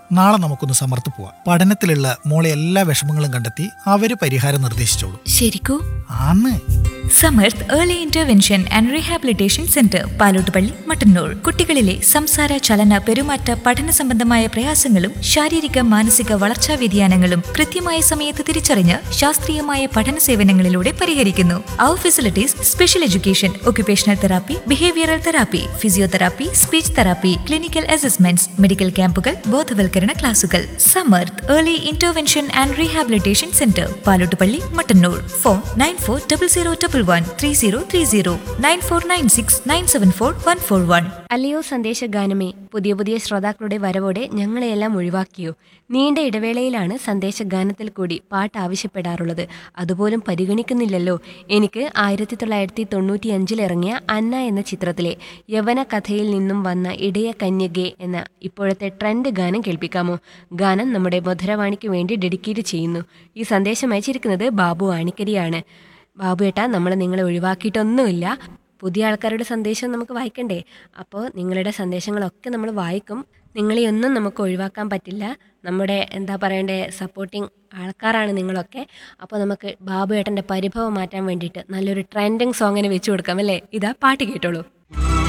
നാളെ നമുക്കൊന്ന് സമർത്ത് പോവാം പഠനത്തിലുള്ള മോളെ എല്ലാ വിഷമങ്ങളും കണ്ടെത്തി അവര് പരിഹാരം നിർദ്ദേശിച്ചോളൂ ശരിക്കൂ ആന്ന് Samarth early intervention and rehabilitation centre Palottupalli Mattannur കുട്ടികളിലെ സംസാര ചലന പെരുമാറ്റ പഠന സംബന്ധമായ പ്രയാസങ്ങളും ശാരീരിക മാനസിക വളർച്ചാ വ്യതിയാനങ്ങളും കൃത്യമായ സമയത്ത് തിരിച്ചറിഞ്ഞ് ശാസ്ത്രീയമായ പഠന സേവനങ്ങളിലൂടെ പരിഹരിക്കുന്നു അവർ facilities special education occupational therapy behavioural therapy physiotherapy speech therapy clinical assessments medical ക്യാമ്പുകൾ ബോധവൽക്കരണ ക്ലാസുകൾ Samarth early intervention and rehabilitation centre Palottupalli Mattannur phone nine four double zero double one three zero three zero nine four nine six nine seven four one four one അല്ലയോ സന്ദേശഗാനമേ പുതിയ പുതിയ ശ്രോതാക്കളുടെ വരവോടെ ഞങ്ങളെയെല്ലാം ഒഴിവാക്കിയോ നീണ്ട ഇടവേളയിലാണ് സന്ദേശഗാനത്തിൽ കൂടി പാട്ട് ആവശ്യപ്പെടാറുള്ളത് അതുപോലും പരിഗണിക്കുന്നില്ലല്ലോ എനിക്ക് ആയിരത്തി തൊള്ളായിരത്തി തൊണ്ണൂറ്റി അഞ്ചിൽ ഇറങ്ങിയ അന്ന എന്ന ചിത്രത്തിലെ യവന കഥയിൽ നിന്നും വന്ന ഇടയ കന്യകെ എന്ന ഇപ്പോഴത്തെ ട്രെൻഡ് ഗാനം കേൾപ്പിക്കാമോ ഗാനം നമ്മുടെ മധുരവാണിക്ക് വേണ്ടി ഡെഡിക്കേറ്റ് ചെയ്യുന്നു ഈ സന്ദേശം അയച്ചിരിക്കുന്നത് ബാബു ആണിക്കരിയാണ് ബാബു ഏട്ടാ നമ്മൾ നിങ്ങളെ ഒഴിവാക്കിയിട്ടൊന്നുമില്ല പുതിയ ആൾക്കാരുടെ സന്ദേശം നമുക്ക് വായിക്കണ്ടേ അപ്പോൾ നിങ്ങളുടെ സന്ദേശങ്ങളൊക്കെ നമ്മൾ വായിക്കും നിങ്ങളെയൊന്നും നമുക്ക് ഒഴിവാക്കാൻ പറ്റില്ല നമ്മുടെ എന്താ പറയണ്ടേ സപ്പോർട്ടിങ് ആൾക്കാരാണ് നിങ്ങളൊക്കെ അപ്പോൾ നമുക്ക് ബാബു ഏട്ടൻ്റെ പരിഭവം മാറ്റാൻ വേണ്ടിയിട്ട് നല്ലൊരു ട്രെൻഡിങ് സോങ്ങിന് വെച്ച് കൊടുക്കാം അല്ലേ ഇതാ പാട്ട് കേട്ടോളൂ